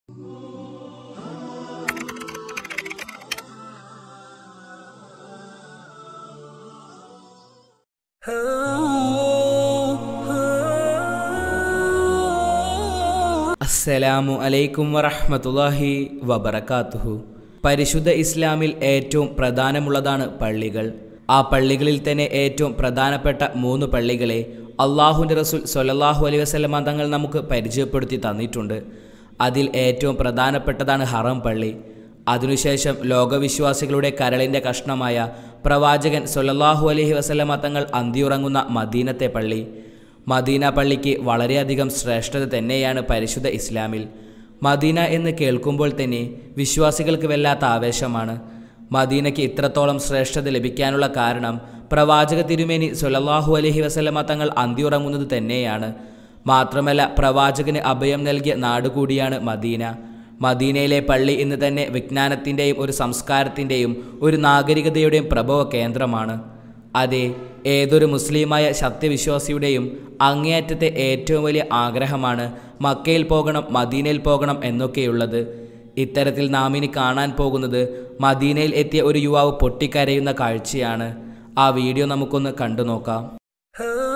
അസ്സലാമു അലൈക്കും വറഹ്മത്തുള്ളാഹി വബറകാതുഹു പരിശുദ്ധ ഇസ്ലാമിൽ ഏറ്റവും പ്രധാനമുള്ളതാണ് പള്ളികൾ ആ പള്ളികളിൽ തന്നെ ഏറ്റവും പ്രധാനപ്പെട്ട മൂന്ന് പള്ളികളെ അള്ളാഹുവിൻ്റെ റസൂൽ സൊല്ലല്ലാഹു അലൈഹി വസല്ലമ തങ്ങൾ നമുക്ക് പരിചയപ്പെടുത്തി തന്നിട്ടുണ്ട് അതിൽ ഏറ്റവും പ്രധാനപ്പെട്ടതാണ് ഹറം പള്ളി അതിനുശേഷം ലോകവിശ്വാസികളുടെ കരളിൻ്റെ കഷ്ണമായ പ്രവാചകൻ സൊല്ലല്ലാഹു അലൈഹി വസല്ലമ തങ്ങൾ അന്തിയുറങ്ങുന്ന മദീനത്തെ പള്ളി മദീന പള്ളിക്ക് വളരെയധികം ശ്രേഷ്ഠത തന്നെയാണ് പരിശുദ്ധ ഇസ്ലാമിൽ മദീന എന്ന് കേൾക്കുമ്പോൾ തന്നെ വിശ്വാസികൾക്ക് വല്ലാത്ത ആവേശമാണ് മദീനയ്ക്ക് ഇത്രത്തോളം ശ്രേഷ്ഠത ലഭിക്കാനുള്ള കാരണം പ്രവാചക തിരുമേനി സൊല്ലല്ലാഹു അലൈഹി വസല്ലമ തങ്ങൾ അന്തിയുറങ്ങുന്നത് തന്നെയാണ് മാത്രമല്ല പ്രവാചകന് അഭയം നൽകിയ നാടുകൂടിയാണ് മദീന മദീനയിലെ പള്ളി ഇന്ന് തന്നെ വിജ്ഞാനത്തിൻ്റെയും ഒരു സംസ്കാരത്തിൻ്റെയും ഒരു നാഗരികതയുടെയും പ്രഭവ കേന്ദ്രമാണ് അതെ ഏതൊരു മുസ്ലിമായ സത്യവിശ്വാസിയുടെയും അങ്ങേയറ്റത്തെ ഏറ്റവും വലിയ ആഗ്രഹമാണ് മക്കയിൽ പോകണം മദീനയിൽ പോകണം എന്നൊക്കെയുള്ളത് ഇത്തരത്തിൽ നാം ഇനി കാണാൻ പോകുന്നത് മദീനയിൽ എത്തിയ ഒരു യുവാവ് പൊട്ടിക്കരയുന്ന കാഴ്ചയാണ് ആ വീഡിയോ നമുക്കൊന്ന് കണ്ടു നോക്കാം